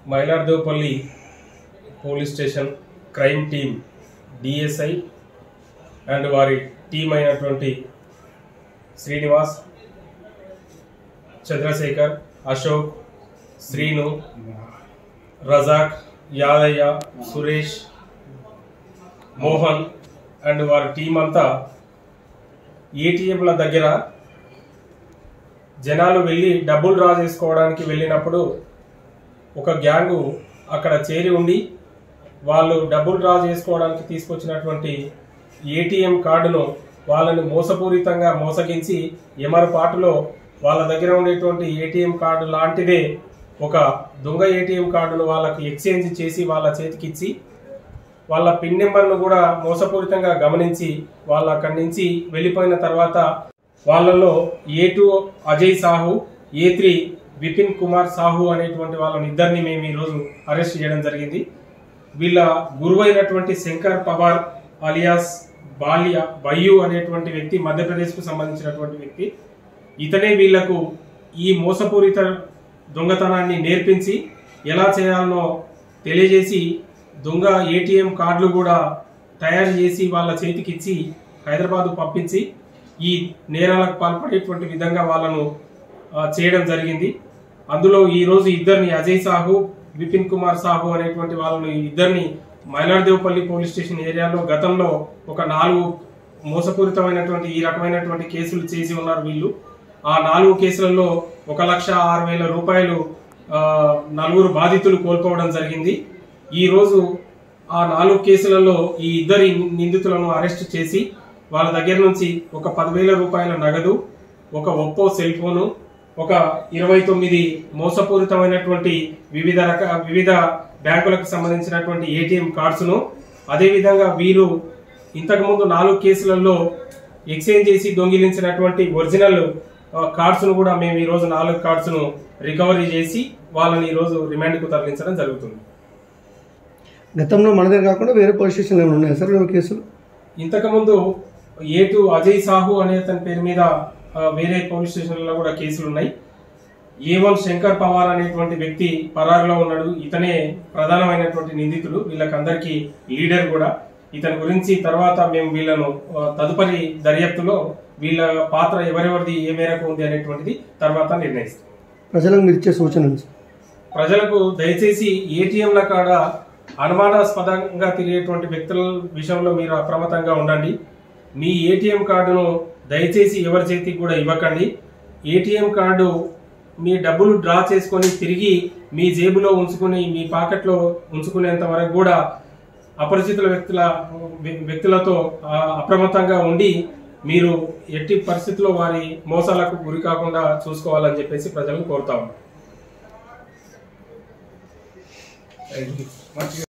Mailardevpally police station crime team DSI and వారి team అయినటువంటి Srinivas Chandrashekar Ashok Srinu Razak Yadaiah Suresh Mohan and వారి టీం అంతా ఏటీఎంల దగ్గర జనాలు వెళ్ళి డబ్బులు డ్రా చేసుకోవడానికి వెళ్ళినప్పుడు ఒక గ్యాంగు అక్కడ చేరి ఉండి వాళ్ళు డబ్బులు డ్రా చేసుకోవడానికి తీసుకొచ్చినటువంటి ఏటీఎం కార్డును వాళ్ళని మోసపూరితంగా మోసగించి ఎమరపాటులో వాళ్ళ దగ్గర ఉండేటువంటి ఏటీఎం కార్డు లాంటిదే ఒక దొంగ ఏటీఎం కార్డును వాళ్ళకి ఎక్స్చేంజ్ చేసి వాళ్ళ చేతికిచ్చి వాళ్ళ పిన్ నెంబర్ను కూడా మోసపూరితంగా గమనించి వాళ్ళు అక్కడి నుంచి వెళ్ళిపోయిన తర్వాత వాళ్ళలో A two Ajay Sahu A three Vipin Kumar Sahu అనేటువంటి వాళ్ళని ఇద్దరిని మేము ఈరోజు అరెస్ట్ చేయడం జరిగింది వీళ్ళ గురువైనటువంటి శంకర్ పవార్ అలియాస్ బాల్య బయ్యు అనేటువంటి వ్యక్తి మధ్యప్రదేశ్కు సంబంధించినటువంటి వ్యక్తి ఇతనే వీళ్లకు ఈ మోసపూరిత దొంగతనాన్ని నేర్పించి ఎలా చేయాలనో తెలియజేసి దొంగ ఏటీఎం కార్డులు కూడా తయారు చేసి వాళ్ళ చేతికి ఇచ్చి హైదరాబాద్ పంపించి ఈ నేరాలకు పాల్పడేటువంటి విధంగా వాళ్ళను ఆ, చేయడం జరిగింది అందులో ఈ రోజు ఇద్దరిని అజయ్ సాహు విపిన్ కుమార్ సాహు అనేటువంటి వాళ్ళని ఇద్దరిని మైలార్దేవపల్లి పోలీస్ స్టేషన్ ఏరియాలో గతంలో ఒక నాలుగు మోసపూరితమైనటువంటి ఈ రకమైనటువంటి కేసులు చేసి ఉన్నారు వీళ్ళు ఆ నాలుగు కేసులలో ఒక లక్ష ఆరు వేల రూపాయలు ఆ, నలుగురు బాధితులు కోల్పోవడం జరిగింది ఈ రోజు ఆ నాలుగు కేసులలో ఈ ఇద్దరి నిందితులను అరెస్ట్ చేసి వాళ్ళ దగ్గర నుంచి ఒక పదివేల రూపాయల నగదు ఒక ఒప్పో సెల్ ఫోను ఒక ఇరవై తొమ్మిది మోసపూరితమైనటువంటి వివిధ రక వివిధ బ్యాంకులకు సంబంధించినటువంటి ఏటీఎం కార్డ్స్ను అదేవిధంగా వీరు ఇంతకుముందు నాలుగు కేసులలో ఎక్స్చేంజ్ చేసి దొంగిలించినటువంటి ఒరిజినల్ కార్డ్స్ ను కూడా మేము ఈ రోజు నాలుగు కార్డ్స్ ను రికవరీ చేసి వాళ్ళని ఈ రోజు రిమాండ్ కు తరలించడం జరుగుతుంది గతంలో మన దగ్గర కాకుండా వేరే పోలీస్ స్టేషన్లో ఏమైనా ఉన్నాయా సార్ ఏమైనా కేసులు ఇంతకుముందు ఏ టూ అజయ్ సాహు అనే అతని పేరు మీద ఆ, వేరే పోలీస్ స్టేషన్లలో కూడా కేసులు ఉన్నాయి ఏ వన్ శంకర్ పవార్ అనేటువంటి వ్యక్తి పరారులో ఉన్నాడు ఇతనే ప్రధానమైనటువంటి నిందితుడు వీళ్ళకందరికీ లీడర్ కూడా ఇతని గురించి తర్వాత మేము వీళ్ళను ఆ, తదుపరి దర్యాప్తులో వీళ్ళ పాత్ర ఎవరెవరిది ఏ మేరకు ఉంది అనేటువంటిది తర్వాత నిర్ణయిస్తాం ప్రజలకు మీరు ఇచ్చే సూచనలు సార్ ప్రజలకు దయచేసి ఏటీఎంల కాడ అనుమానాస్పదంగా తిరిగేటువంటి వ్యక్తుల విషయంలో మీరు అప్రమత్తంగా ఉండండి మీ ఏటీఎం కార్డును దయచేసి ఎవరి చేతికి కూడా ఇవ్వకండి ఏటీఎం కార్డు మీ డబ్బులు డ్రా చేసుకొని తిరిగి మీ జేబులో ఉంచుకుని మీ పాకెట్లో ఉంచుకునేంత వరకు కూడా అపరిచితుల వ్యక్తుల వ్యక్తులతో ఆ, అప్రమత్తంగా ఉండి మీరు ఎట్టి పరిస్థితుల్లో వారి మోసాలకు గురి కాకుండా చూసుకోవాలని చెప్పేసి ప్రజలను కోరుతా ఉన్నాం